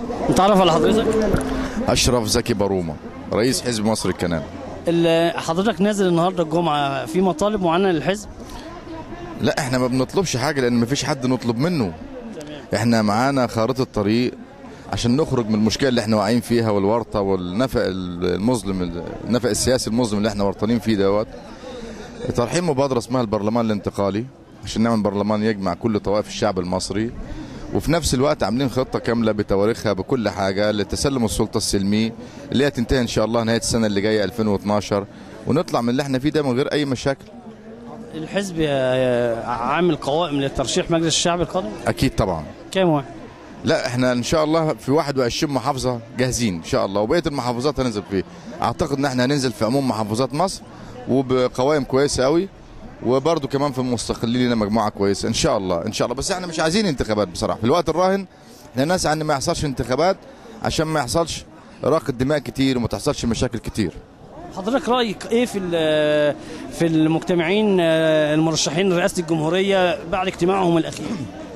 نتعرف على حضرتك اشرف زكي بارومه رئيس حزب مصر الكنان ال- حضرتك نازل النهارده الجمعه في مطالب معينه للحزب لا احنا ما بنطلبش حاجه لان ما فيش حد نطلب منه احنا معانا خارطه طريق عشان نخرج من المشكله اللي احنا واقعين فيها والورطه والنفق المظلم النفق السياسي المظلم اللي احنا ورطانين فيه دوت طالعين مبادره اسمها البرلمان الانتقالي عشان نعمل برلمان يجمع كل طوائف الشعب المصري وفي نفس الوقت عاملين خطه كامله بتواريخها بكل حاجه لتسلم السلطه السلمي اللي هي تنتهي ان شاء الله نهايه السنه اللي جايه 2012 ونطلع من اللي احنا فيه ده من غير اي مشاكل الحزب آه، عامل قوائم لترشيح مجلس الشعب القادم اكيد طبعا كام واحد لا احنا ان شاء الله في 21 محافظه جاهزين ان شاء الله وبقيه المحافظات هننزل فيه اعتقد ان احنا هننزل في عموم محافظات مصر وبقوائم كويسه قوي وبرضه كمان في المستقلين لنا مجموعه كويسه ان شاء الله ان شاء الله بس احنا مش عايزين انتخابات بصراحه في الوقت الراهن احنا نسعى ان ما يحصلش انتخابات عشان ما يحصلش اراقه دماء كتير وما تحصلش مشاكل كتير حضرتك رايك ايه في ال- في المجتمعين آه، المرشحين لرئاسه الجمهوريه بعد اجتماعهم الاخير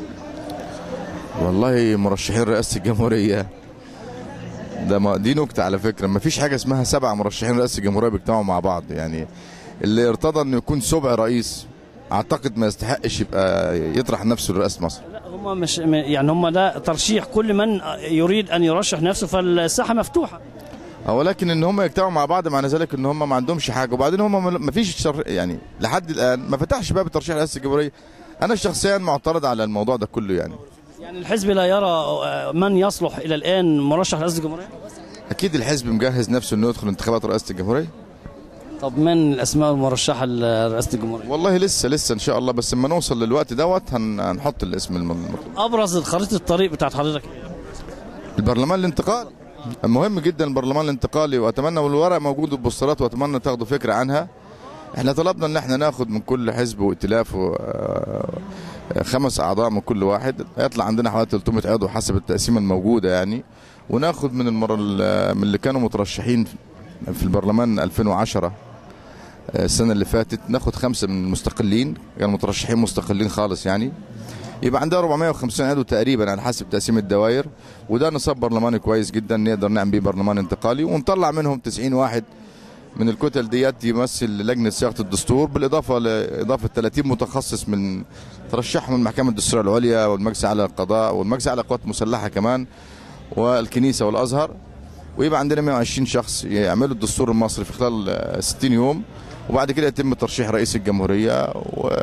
والله مرشحين رئاسه الجمهوريه ده ما دي نكته على فكره ما فيش حاجه اسمها سبع مرشحين رئاسه الجمهوريه بيجتمعوا مع بعض يعني اللي ارتضى انه يكون سبع رئيس اعتقد ما يستحقش يبقى يطرح نفسه لرئاسه مصر لا هم مش يعني هم ده ترشيح كل من يريد ان يرشح نفسه فالساحه مفتوحه ولكن ان هم يجتمعوا مع بعض معنى ذلك ان هم ما عندهمش حاجه وبعدين هم ما فيش شر يعني لحد الان ما فتحش باب الترشيح لرئاسه الجمهوريه انا شخصيا معترض على الموضوع ده كله يعني يعني الحزب لا يرى آه، من يصلح الى الان مرشح رئاسه الجمهوريه اكيد الحزب مجهز نفسه انه يدخل انتخابات رئاسه الجمهوريه طب من الاسماء المرشحه لرئاسه الجمهوريه والله لسه لسه ان شاء الله بس لما نوصل للوقت دوت هن- هنحط الاسم المطلوب ابرز خريطه الطريق بتاعت حضرتك إيه؟ البرلمان الانتقالي مهم جدا البرلمان الانتقالي واتمنى والورق موجود والبوسترات واتمنى تاخدوا فكره عنها احنا طلبنا ان احنا ناخد من كل حزب وائتلاف و- آه، خمس اعضاء من كل واحد هيطلع عندنا حوالي 300 عضو حسب التقسيمه الموجوده يعني وناخد من المره ال- من اللي كانوا مترشحين في البرلمان 2010 آه، السنه اللي فاتت ناخد خمسه من المستقلين كانوا مترشحين مستقلين خالص يعني يبقى عندها 450 عضو تقريبا على حسب تقسيم الدوائر وده نصاب برلماني كويس جدا نقدر نعمل بيه برلمان انتقالي ونطلع منهم 90 واحد من الكتل ديت يمثل لجنه صياغه الدستور بالاضافه لاضافه 30 متخصص من ترشحهم من المحكمه الدستوريه العليا والمجلس على القضاء والمجلس على القوات المسلحه كمان والكنيسه والازهر ويبقى عندنا 120 شخص يعملوا الدستور المصري في خلال آه، 60 يوم وبعد كده يتم ترشيح رئيس الجمهوريه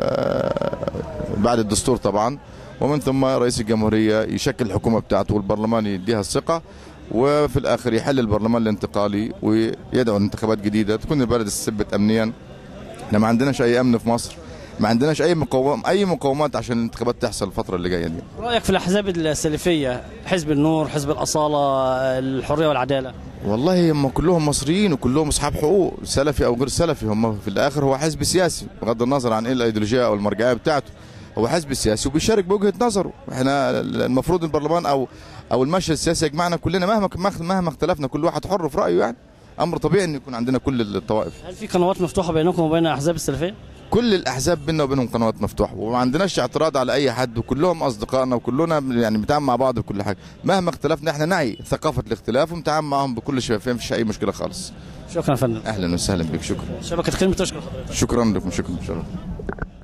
وبعد الدستور طبعا ومن ثم رئيس الجمهوريه يشكل الحكومه بتاعته والبرلمان يديها الثقه وفي الاخر يحل البرلمان الانتقالي ويدعو لانتخابات جديده تكون البلد استثبت امنيا احنا ما عندناش اي امن في مصر ما عندناش اي مقوم اي مقومات عشان الانتخابات تحصل الفتره اللي جايه دي رايك في الاحزاب السلفيه حزب النور حزب الاصاله الحريه والعداله والله هم كلهم مصريين وكلهم اصحاب حقوق سلفي او غير سلفي هم في الاخر هو حزب سياسي بغض النظر عن ايه الايديولوجيه او المرجعيه بتاعته هو حزب سياسي وبيشارك بوجهه نظره احنا المفروض البرلمان او او المشهد السياسي يجمعنا كلنا مهما مهما اختلفنا كل واحد حر في رايه يعني امر طبيعي ان يكون عندنا كل الطوائف هل في قنوات مفتوحه بينكم وبين الاحزاب السلفيه كل الاحزاب بيننا وبينهم قنوات مفتوحه وما عندناش اعتراض على اي حد وكلهم اصدقائنا وكلنا يعني بنتعامل مع بعض بكل حاجه مهما اختلفنا احنا نعي ثقافه الاختلاف ونتعامل معهم بكل شفافيه مفيش اي مشكله خالص شكرا يا فندم اهلا وسهلا بك شكرا شبكه خدمه تشكر حضرتك شكرا لكم شكرا شكرا